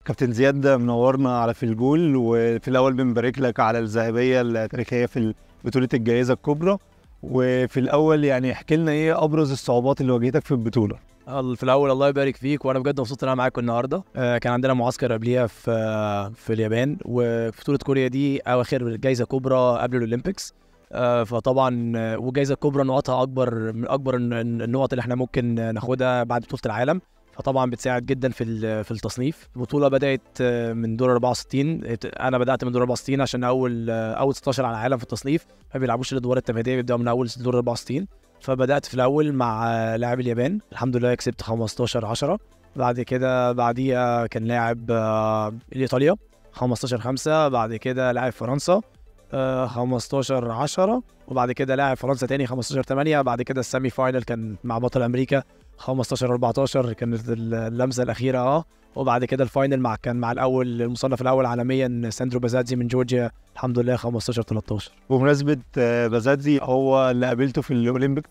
كابتن زياد منورنا على في الجول وفي الاول بنبارك لك على الذهبيه التاريخيه في بطوله الجائزه الكبرى وفي الاول يعني احكي لنا ايه ابرز الصعوبات اللي واجهتك في البطوله في الاول الله يبارك فيك وانا بجد مبسوط ان انا معاكم النهارده آه، كان عندنا معسكر قبليها في آه، في اليابان وفي بطوله كوريا دي اواخر جايزه كبرى قبل الاولمبيكس آه، فطبعا آه، والجائزه الكبرى نقطها اكبر من اكبر الن- الن- النقط اللي احنا ممكن ناخدها بعد بطوله العالم فطبعا بتساعد جدا في ال- في التصنيف البطوله بدات آه، من دور 64 ات- انا بدات من دور 64 عشان اول آه، اول 16 على العالم في التصنيف ما بيلعبوش الادوار التمهيديه بيبداوا من اول دور 64 فبدات في الاول مع آه، لاعب اليابان الحمد لله كسبت 15 10 بعد كده بعديها كان لاعب آه، ايطاليا 15 5 بعد كده لاعب فرنسا آه، 15 10 وبعد كده لاعب فرنسا تاني 15 8 بعد كده السيمي فاينل كان مع بطل امريكا 15 14 كانت اللمسه الاخيره اه وبعد كده الفاينل مع كان مع الاول المصنف الاول عالميا ساندرو بازاتزي من جورجيا الحمد لله 15 13 بمناسبه آه، بازاتزي هو اللي قابلته في الاولمبيك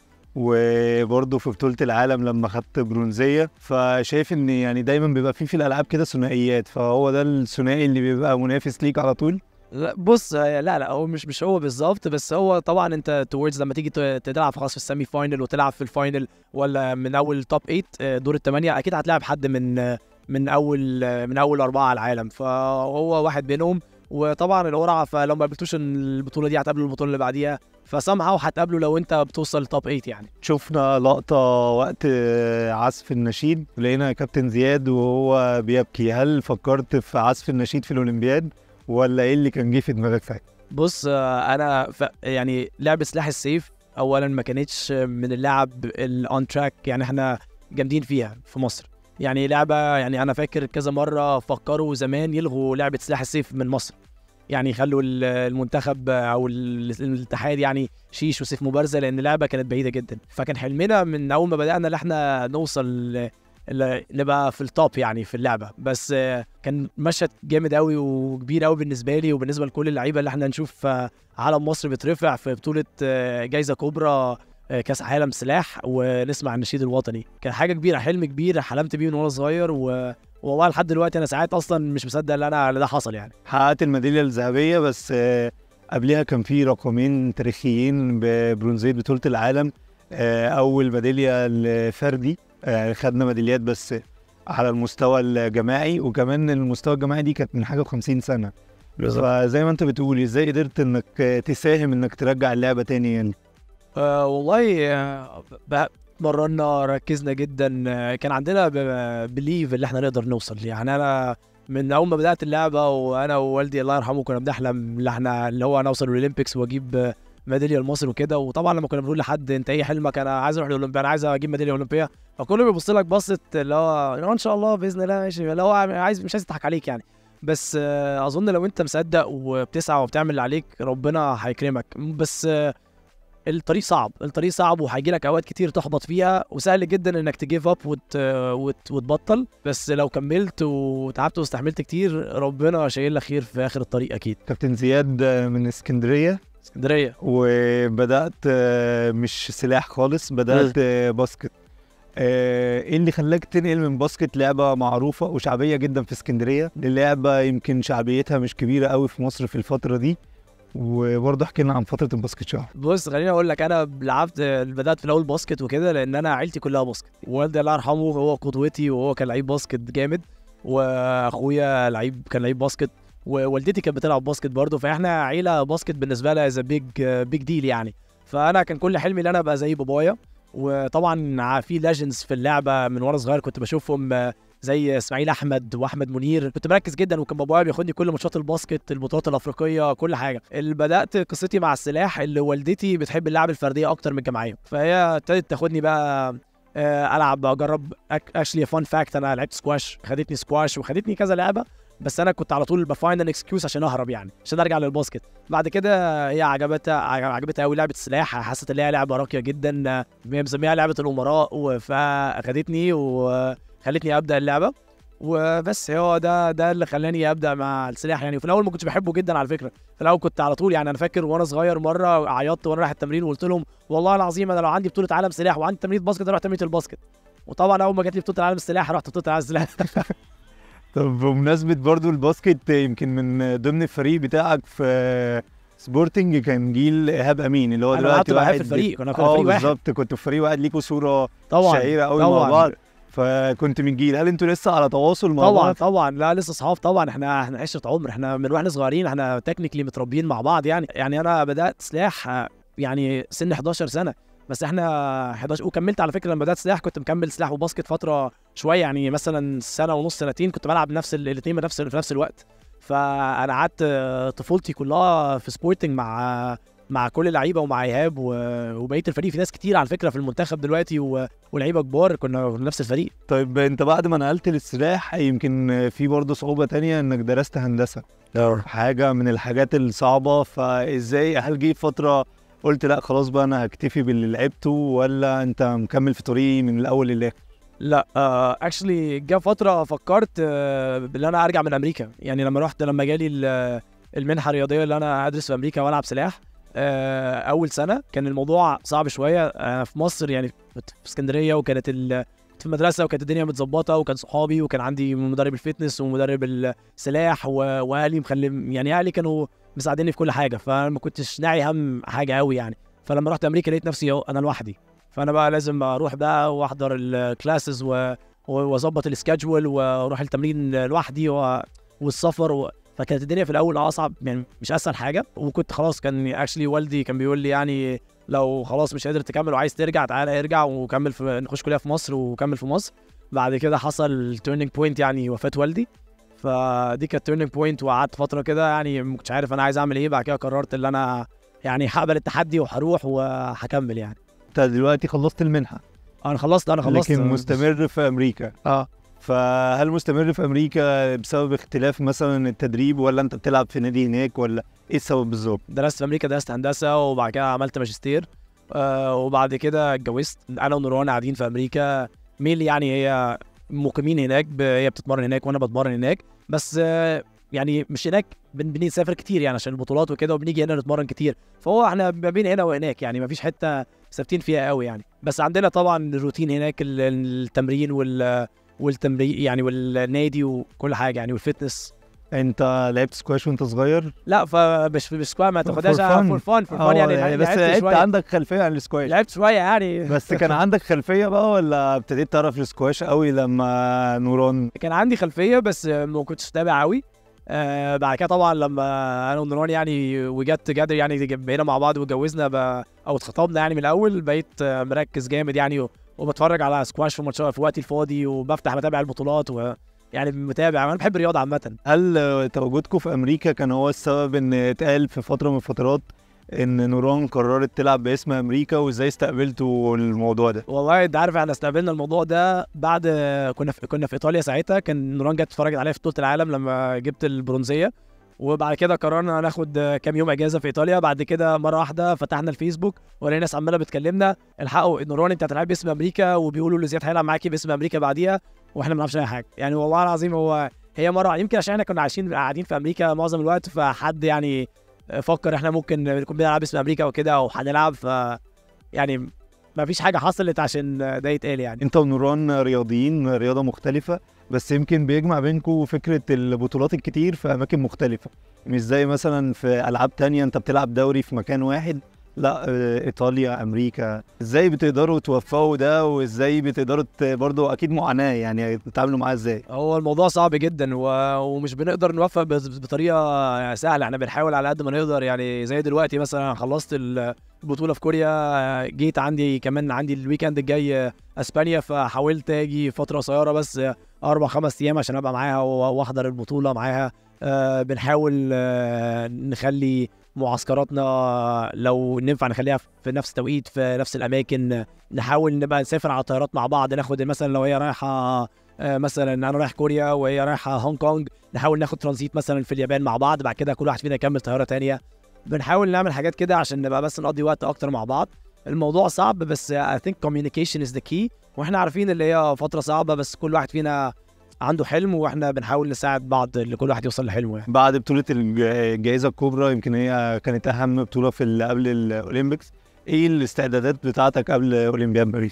وبرضه في بطوله العالم لما خدت برونزيه فشايف ان يعني دايما بيبقى في في الالعاب كده ثنائيات فهو ده الثنائي اللي بيبقى منافس ليك على طول لا بص آه، لا لا هو مش مش هو بالظبط بس هو طبعا انت توردز لما تيجي ت- تلعب خلاص في السيمي فاينل وتلعب في الفاينل ولا من اول توب 8 آه، دور الثمانيه اكيد هتلاعب حد من آه، من اول آه، من اول اربعه على العالم فهو واحد بينهم وطبعا القرعه فلو ما قابلتوش البطوله دي هتقابلوا البطوله اللي بعديها فسامها هتقابله لو انت بتوصل لتوب 8 يعني شفنا لقطة وقت آه، عزف النشيد لقينا كابتن زياد وهو بيبكي هل فكرت في عزف النشيد في الأولمبياد ولا إيه اللي كان جه في دماغك ساعتها؟ بص آه، انا ف... يعني لعبه سلاح السيف اولا ما كانتش من اللعب الاون تراك يعني احنا جامدين فيها في مصر يعني لعبه يعني انا فاكر كذا مره فكروا زمان يلغوا لعبه سلاح السيف من مصر يعني يخلوا ال- المنتخب او ال- الاتحاد يعني شيش وسيف مبارزه لان اللعبه كانت بعيده جدا فكان حلمنا من اول ما بدانا ان احنا نوصل ل- ل- نبقى في التوب يعني في اللعبه بس آه، كان مشهد جامد قوي وكبير قوي بالنسبه لي وبالنسبه لكل اللعيبه اللي احنا نشوف آه، علم مصر بيترفع في بطوله آه، جايزه كبرى آه، كاس عالم سلاح ونسمع النشيد الوطني كان حاجه كبيره حلم كبير حلمت بيه من وانا صغير و... والله لحد دلوقتي انا ساعات اصلا مش مصدق ان انا إن ده حصل يعني حققت الميدالية الذهبية بس آه، قبلها كان في رقمين تاريخيين ببرونزية بطولة العالم آه، أول ميدالية الفردي آه، خدنا ميداليات بس على المستوى الجماعي وكمان المستوى الجماعي دي كانت من حاجة و50 سنة فزي ما انت بتقول ازاي قدرت انك آه، تساهم انك ترجع اللعبة تاني يعني أه والله آه، ب- اتمرنا ركزنا جدا آه، كان عندنا بليف اللي احنا نقدر نوصل يعني انا من اول ما بدات اللعبه وانا ووالدي الله يرحمه كنا بنحلم ان احنا اللي هو انا اوصل الاولمبيكس واجيب آه، ميداليه لمصر وكده وطبعا لما كنا بنقول لحد انت ايه حلمك انا عايز اروح الاولمبياد انا عايز اجيب ميداليه اولمبيه فكله بيبص لك بصه اللي هو "آه، ان شاء الله باذن الله ماشي اللي هو عايز مش عايز يضحك عليك يعني بس آه، اظن لو انت مصدق وبتسعى وبتعمل اللي عليك ربنا هيكرمك بس آه، الطريق صعب الطريق صعب وهيجي لك اوقات كتير تحبط فيها وسهل جدا انك تجيف اب وت... وت... وتبطل بس لو كملت وتعبت واستحملت كتير ربنا شايل لك خير في اخر الطريق اكيد كابتن زياد آه، من اسكندرية اسكندريه وبدأت آه، مش سلاح خالص بدأت آه، باسكت آه، ايه اللي خلاك تنقل من باسكت لعبة معروفة وشعبية جدا في اسكندرية للعبة يمكن شعبيتها مش كبيرة قوي في مصر في الفترة دي وبرضه احكي لنا عن فترة الباسكت شهر بص خليني اقول لك انا لعبت بدات في الاول باسكت وكده لان انا عيلتي كلها باسكت والدي الله يرحمه هو قدوتي وهو كان لعيب باسكت جامد واخويا لعيب كان لعيب باسكت ووالدتي كانت بتلعب باسكت برضه فاحنا عيله باسكت بالنسبه لها از بيج بيج ديل يعني فانا كان كل حلمي ان انا ابقى زي بابايا وطبعا ع- في ليجندز في اللعبه من وانا صغير كنت بشوفهم آه، زي اسماعيل احمد واحمد منير كنت مركز جدا وكان بابايا بياخدني كل ماتشات الباسكت البطولات الافريقيه كل حاجه اللي بدات قصتي مع السلاح اللي والدتي بتحب اللعب الفرديه اكتر من الجماعيه فهي ابتدت تاخدني بقى آه، العب اجرب اكشلي فان فاكت انا لعبت سكواش خدتني سكواش وخدتني كذا لعبه بس انا كنت على طول بفايند ان اكسكيوز عشان اهرب يعني عشان ارجع للباسكت بعد كده هي عجبتها عجبتها قوي لعبه السلاح حست ان هي لعبه راقيه جدا آه، هي مسميها لعبه الامراء و- فاخدتني وخلتني ابدا اللعبه وبس هو ده ده اللي خلاني ابدا مع السلاح يعني في الاول ما كنتش بحبه جدا على فكره في الاول كنت على طول يعني انا فاكر وانا صغير مره عيطت وانا رايح التمرين وقلت لهم والله العظيم انا لو عندي بطوله عالم سلاح وعندي تمرين باسكت اروح تمرين الباسكت وطبعا اول ما جات لي بطوله العالم السلاح رحت بطوله العالم السلاح طب بمناسبة برضو الباسكت يمكن من ضمن الفريق بتاعك في سبورتنج كان جيل ايهاب امين اللي هو انا دلوقتي قعدت معاه واحد في الفريق كنا كنا اه فريق واحد بالظبط كنتوا في فريق واحد ليكوا صورة طبعا شهيرة قوي مع طبعاً. بعض فكنت من جيل هل انتوا لسه على تواصل مع طبعا بعض؟ طبعا لا لسه اصحاب طبعا احنا احنا عشره عمر احنا من واحنا صغيرين احنا تكنيكلي متربيين مع بعض يعني يعني انا بدات سلاح آه، يعني سن 11 سنه بس احنا 11 وكملت على فكره لما بدات سلاح كنت مكمل سلاح وباسكت فتره شويه يعني مثلا سنه ونص سنتين كنت بلعب نفس الاثنين بنفس في نفس الوقت فانا قعدت آه، طفولتي كلها في سبورتنج مع مع كل اللعيبه ومع ايهاب و- وبقيه الفريق في ناس كتير على فكره في المنتخب دلوقتي و- ولعيبه كبار كنا في نفس الفريق طيب انت بعد ما نقلت للسلاح يمكن في برضه صعوبة تانية انك درست هندسة حاجة من الحاجات الصعبة فازاي هل جه فترة قلت لا خلاص بقى انا هكتفي باللي لعبته ولا انت مكمل في طريقي من الاول للاخر؟ لا اكشلي جه فتره فكرت آه، بان انا ارجع من امريكا يعني لما رحت لما جالي ال- المنحه الرياضيه اللي انا ادرس في امريكا والعب سلاح آه، اول سنه كان الموضوع صعب شويه انا في مصر يعني كنت في اسكندريه وكانت ال كنت في المدرسه وكانت الدنيا متظبطه وكان صحابي وكان عندي مدرب الفتنس ومدرب السلاح و- واهلي مخلي يعني اهلي كانوا مساعديني في كل حاجه فما كنتش ناعي هم حاجه قوي يعني فلما رحت امريكا لقيت نفسي أهو انا لوحدي فانا بقى لازم اروح بقى واحضر الكلاسز و- واظبط السكادجول واروح التمرين لوحدي و... والسفر و... فكانت الدنيا في الاول اصعب يعني مش اسهل حاجه وكنت خلاص كان اكشلي والدي كان بيقول لي يعني لو خلاص مش قادر تكمل وعايز ترجع تعالى ارجع وكمل في نخش كليه في مصر وكمل في مصر بعد كده حصل تيرنينج بوينت يعني وفاه والدي فدي كانت تيرنينج بوينت وقعدت فتره كده يعني ما كنتش عارف انا عايز اعمل ايه بعد كده قررت ان انا يعني هقبل التحدي وهروح وهكمل يعني انت دلوقتي خلصت المنحة انا خلصت انا خلصت لكن مستمر في امريكا اه فهل مستمر في امريكا بسبب اختلاف مثلا التدريب ولا انت بتلعب في نادي هناك ولا ايه السبب بالظبط؟ درست في امريكا درست هندسه وبعد كده عملت ماجستير آه وبعد كده اتجوزت انا ونوران قاعدين في امريكا ميلي يعني هي مقيمين هناك ب- هي بتتمرن هناك وانا بتمرن هناك بس آه يعني مش هناك بن- بنسافر كتير يعني عشان البطولات وكده وبنيجي هنا نتمرن كتير فهو احنا ما بين هنا وهناك يعني ما فيش حته ثابتين فيها قوي يعني بس عندنا طبعا الروتين هناك ال- التمرين وال والتمرين يعني والنادي وكل حاجه يعني والفتنس انت لعبت سكواش وانت صغير؟ لا فمش مش سكواد ما تاخدهاش fun. فور فان فور فان اه يعني بس لعبت لعبت شويه عندك خلفيه عن السكواش لعبت شويه يعني بس كان عندك خلفيه بقى ولا ابتديت تعرف السكواش قوي لما نوران كان عندي خلفيه بس ما كنتش متابع قوي آه بعد كده طبعا لما انا ونوران يعني وجت جادر يعني بقينا مع بعض واتجوزنا ب- او اتخطبنا يعني من الاول بقيت آه، مركز جامد يعني و- وبتفرج على سكواش في ماتشات في وقتي الفاضي وبفتح بتابع البطولات و يعني متابع انا بحب الرياضه عامه هل تواجدكم في امريكا كان هو السبب ان اتقال في فتره من الفترات ان نوران قررت تلعب باسم امريكا وازاي استقبلتوا الموضوع ده والله انت عارف احنا استقبلنا الموضوع ده بعد كنا في كنا في ايطاليا ساعتها كان نوران جت تتفرج عليا في بطوله العالم لما جبت البرونزيه وبعد كده قررنا ناخد كام يوم اجازه في ايطاليا بعد كده مره واحده فتحنا الفيسبوك ولقينا ناس عماله بتكلمنا الحقوا نوران انت هتلعب باسم امريكا وبيقولوا لزياد هيلعب معاكي باسم امريكا بعديها واحنا ما نعرفش اي حاجه يعني والله العظيم هو هي مره يمكن عشان احنا كنا عايشين قاعدين في امريكا معظم الوقت فحد يعني فكر احنا ممكن نكون بنلعب باسم امريكا وكده او هنلعب ف يعني ما فيش حاجه حصلت عشان ده يتقال يعني انت ونوران رياضيين رياضه مختلفه بس يمكن بيجمع بينكم فكره البطولات الكتير في اماكن مختلفه مش زي مثلا في العاب تانية انت بتلعب دوري في مكان واحد لا اه، ايطاليا امريكا ازاي بتقدروا توفقوا ده وازاي بتقدروا ت- برضو اكيد معاناه يعني تتعاملوا معاه ازاي هو الموضوع صعب جدا و... ومش بنقدر نوفق بس- بطريقه سهله احنا بنحاول على قد ما نقدر يعني زي دلوقتي مثلا خلصت ال- البطوله في كوريا جيت عندي كمان عندي الويكند الجاي اسبانيا فحاولت اجي فتره قصيره بس اربع خمس ايام عشان ابقى معاها و- واحضر البطوله معاها آه، بنحاول آه، نخلي معسكراتنا لو ننفع نخليها في نفس التوقيت في نفس الاماكن نحاول نبقى نسافر على طيارات مع بعض ناخد مثلا لو هي رايحه آه، مثلا انا رايح كوريا وهي رايحه هونج كونج نحاول ناخد ترانزيت مثلا في اليابان مع بعض بعد كده كل واحد فينا يكمل طياره تانية بنحاول نعمل حاجات كده عشان نبقى بس نقضي وقت اكتر مع بعض الموضوع صعب بس I think communication is the key واحنا عارفين اللي هي فتره صعبه بس كل واحد فينا عنده حلم واحنا بنحاول نساعد بعض اللي كل واحد يوصل لحلمه يعني بعد بطوله الج- الجائزه الكبرى يمكن هي كانت اهم بطوله في ال- قبل الاولمبيكس ايه الاستعدادات بتاعتك قبل اولمبياد باريس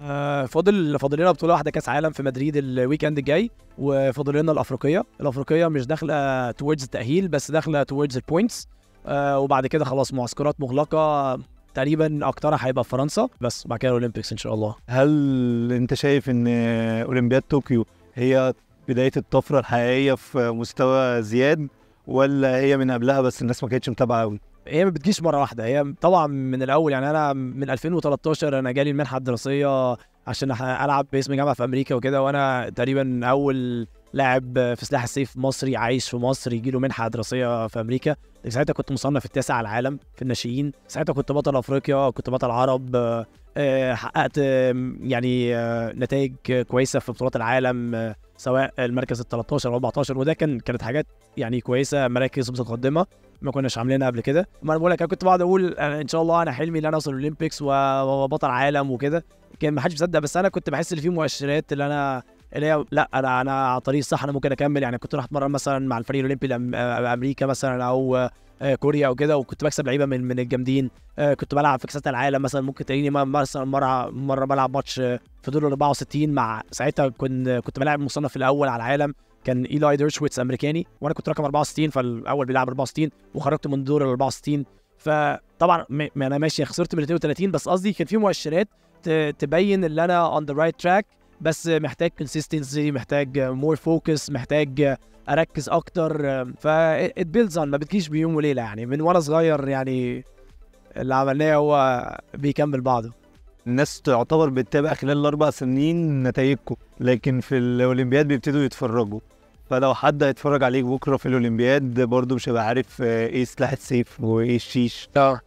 آه، فاضل فاضل لنا بطوله واحده كاس عالم في مدريد الويك اند الجاي وفاضل لنا الافريقيه الافريقيه مش داخله توردز التاهيل بس داخله توردز البوينتس وبعد كده خلاص معسكرات مغلقه تقريبا اكترها هيبقى في فرنسا بس بعد كده الاولمبيكس ان شاء الله هل انت شايف ان اولمبياد طوكيو هي بدايه الطفره الحقيقيه في مستوى زياد ولا هي من قبلها بس الناس ما كانتش متابعه قوي هي ما بتجيش مره واحده هي طبعا من الاول يعني انا من 2013 انا جالي المنحه الدراسيه عشان أح- العب باسم جامعه في امريكا وكده وانا تقريبا اول لاعب في سلاح السيف مصري عايش في مصر يجي له منحه دراسيه في امريكا ساعتها كنت مصنف التاسع على العالم في الناشئين ساعتها كنت بطل افريقيا كنت بطل عرب آه، آه، حققت آه، يعني آه، نتائج كويسه في بطولات العالم آه، سواء المركز ال 13 او 14 وده كان كانت حاجات يعني كويسه مراكز متقدمه ما كناش عاملينها قبل كده ما انا بقول لك انا كنت بقعد اقول أنا ان شاء الله انا حلمي ان انا اوصل الاولمبيكس و- وبطل عالم وكده كان ما حدش مصدق بس انا كنت بحس ان في مؤشرات اللي انا اللي هي لا انا انا على الطريق الصح انا ممكن اكمل يعني كنت راح اتمرن مثلا مع الفريق الاولمبي الأم- آه، امريكا مثلا او آه، كوريا او كده وكنت بكسب لعيبه من من الجامدين آه، كنت بلعب في كاس العالم مثلا ممكن تلاقيني م- مثلا مره مره بلعب ماتش آه، في دور ال 64 مع ساعتها كنت كنت بلاعب المصنف الاول على العالم كان ايلاي ديرشويتس امريكاني وانا كنت رقم 64 فالاول بيلعب 64 وخرجت من دور ال 64 فطبعا م- م- انا ماشي خسرت من 32 بس قصدي كان في مؤشرات ت- تبين ان انا اون ذا رايت تراك بس محتاج كونسيستنسي محتاج مور فوكس محتاج اركز اكتر ف it builds on ما بتجيش بيوم وليله يعني من وانا صغير يعني اللي عملناه هو بيكمل بعضه الناس تعتبر بتتابع خلال الاربع سنين نتائجكم لكن في الاولمبياد بيبتدوا يتفرجوا فلو حد هيتفرج عليك بكره في الاولمبياد برضه مش هيبقى عارف آه، ايه سلاح السيف وايه الشيش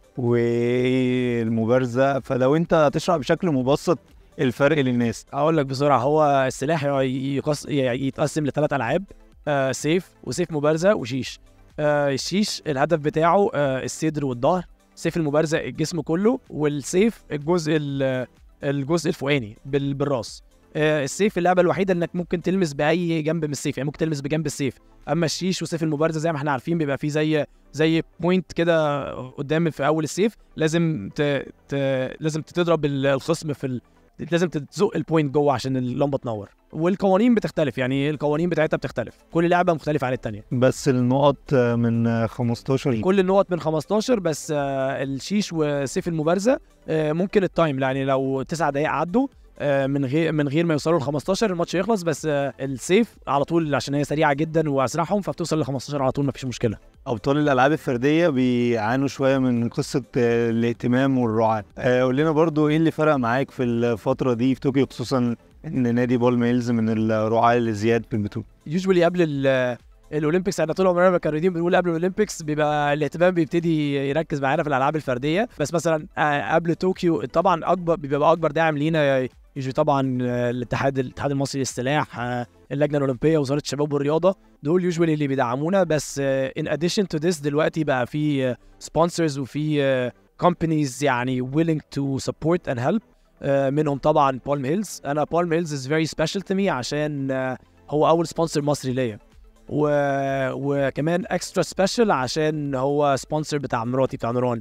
وايه المبارزه فلو انت هتشرح بشكل مبسط الفرق للناس اقول لك بسرعه هو السلاح يقص... يتقسم لثلاث العاب آه سيف وسيف مبارزه وشيش آه الشيش الهدف بتاعه آه الصدر والظهر سيف المبارزه الجسم كله والسيف الجزء ال- الجزء الفوقاني بال... بالراس آه السيف اللعبه الوحيده انك ممكن تلمس باي جنب من السيف يعني ممكن تلمس بجنب السيف اما الشيش وسيف المبارزه زي ما احنا عارفين بيبقى فيه زي زي بوينت كده قدام في اول السيف لازم ت... ت... لازم تضرب الخصم في ال... لازم تزق البوينت جوه عشان اللمبه تنور والقوانين بتختلف يعني القوانين بتاعتها بتختلف كل لعبه مختلفه عن الثانيه بس النقط آه، من آه، 15 كل النقط من 15 بس آه، الشيش وسيف المبارزه آه، ممكن التايم يعني لو 9 دقائق عدوا آه، من غير من غير ما يوصلوا ل 15 الماتش يخلص بس آه، السيف على طول عشان هي سريعه جدا واسرعهم فبتوصل ل 15 على طول مفيش مشكله ابطال الالعاب الفرديه بيعانوا شويه من قصه آه، الاهتمام والرعاه آه، قول لنا برضو ايه اللي فرق معاك في الفتره دي في طوكيو خصوصا ان نادي بول ميلز من الرعاه اللي زياد في البطوله يوجوالي قبل ال- الاولمبيكس احنا طول عمرنا كرياضيين بنقول قبل الاولمبيكس بيبقى الاهتمام بيبتدي يركز معانا في الالعاب الفرديه بس مثلا آه، قبل طوكيو طبعا اكبر بيبقى اكبر داعم لينا يجي طبعا آه، الاتحاد الاتحاد المصري للسلاح آه، اللجنه اولمبيه وزاره الشباب والرياضه دول يوجوالي اللي بيدعمونا بس ان اديشن تو ذس دلوقتي بقى في سبونسرز وفي كومبانيز يعني willing to support and help آه، منهم طبعا بالم هيلز انا بالم هيلز از فيري سبيشال تو مي عشان آه، هو اول سبونسر مصري ليا و... وكمان اكسترا سبيشال عشان هو سبونسر بتاع مراتي بتاع نوران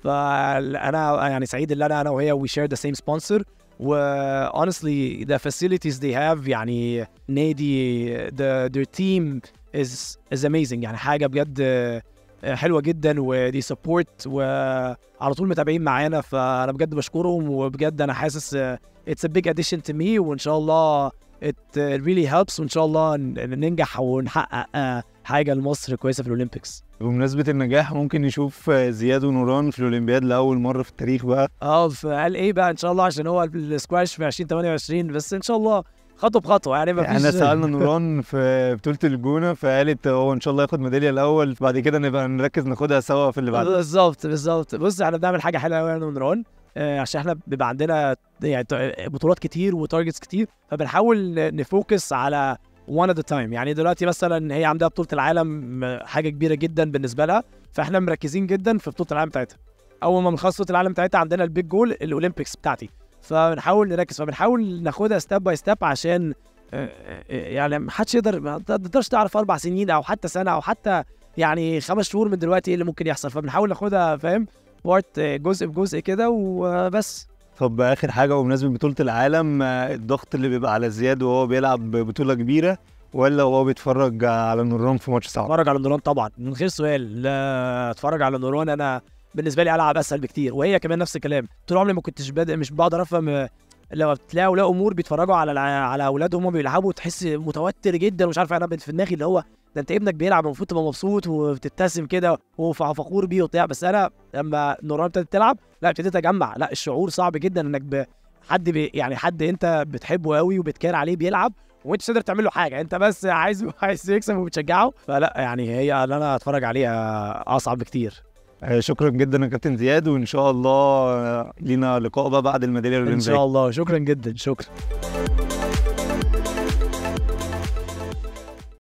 فانا يعني سعيد ان انا انا وهي وي شير ذا سيم سبونسر و honestly the facilities they have يعني نادي the their team is is amazing يعني حاجه بجد آه، حلوه جدا ودي سبورت وعلى طول متابعين معانا فانا بجد بشكرهم وبجد انا حاسس آه، it's a big addition to me وان شاء الله it uh, really helps وان شاء الله ن- ننجح ونحقق آه، حاجه لمصر كويسه في الاولمبيكس بمناسبه النجاح ممكن نشوف آه، زياد ونوران في الاولمبياد لاول مره في التاريخ بقى اه فقال ايه بقى ان شاء الله عشان هو السكواش في 2028 بس ان شاء الله خطوه بخطوه يعني ما فيش احنا سالنا نوران في بطوله الجونه فقالت هو ان شاء الله ياخد ميداليه الاول بعد كده نبقى نركز ناخدها سوا في اللي بعد بالظبط بالظبط بص احنا بنعمل حاجه حلوه قوي انا ونوران آه، عشان احنا بيبقى عندنا يعني ت- بطولات كتير وتارجتس كتير فبنحاول ن- نفوكس على one at a time يعني دلوقتي مثلا هي عندها بطوله العالم آه، حاجه كبيره جدا بالنسبه لها فاحنا مركزين جدا في بطوله العالم بتاعتها اول ما بنخلص بطوله العالم بتاعتها عندنا البيج جول الاولمبيكس بتاعتي فبنحاول نركز فبنحاول ناخدها ستيب باي ستيب عشان آه، آه، يعني ما حدش يقدر ما تقدرش تعرف اربع سنين او حتى سنه او حتى يعني خمس شهور من دلوقتي ايه اللي ممكن يحصل فبنحاول ناخدها فاهم بارت جزء بجزء كده وبس طب اخر حاجه بمناسبه بطوله العالم آه، الضغط اللي بيبقى على زياد وهو بيلعب بطوله كبيره ولا وهو بيتفرج على نوران في ماتش صعب اتفرج على نوران طبعا من غير سؤال لا اتفرج على نوران انا بالنسبه لي العب اسهل بكتير وهي كمان نفس الكلام طول عمري ما كنتش بادئ مش بقدر افهم لو بتلاقي اولياء امور بيتفرجوا على الع- على اولادهم وهم بيلعبوا تحس متوتر جدا ومش عارف انا في دماغي اللي هو ده انت ابنك بيلعب المفروض تبقى مبسوط وبتبتسم كده وفخور بيه وبتاع بس انا لما نوران ابتدت تلعب لا ابتديت اجمع لا الشعور صعب جدا انك ب... حد بي يعني حد انت بتحبه قوي وبتكار عليه بيلعب وانت مش قادر تعمل له حاجه انت بس عايز عايز يكسب وبتشجعه فلا يعني هي اللي انا اتفرج عليها اصعب بكتير آه، شكرا جدا يا كابتن زياد وان شاء الله آه، لينا لقاء بقى بعد الميداليه ان الاولمبيه شاء الله شكرا جدا شكرا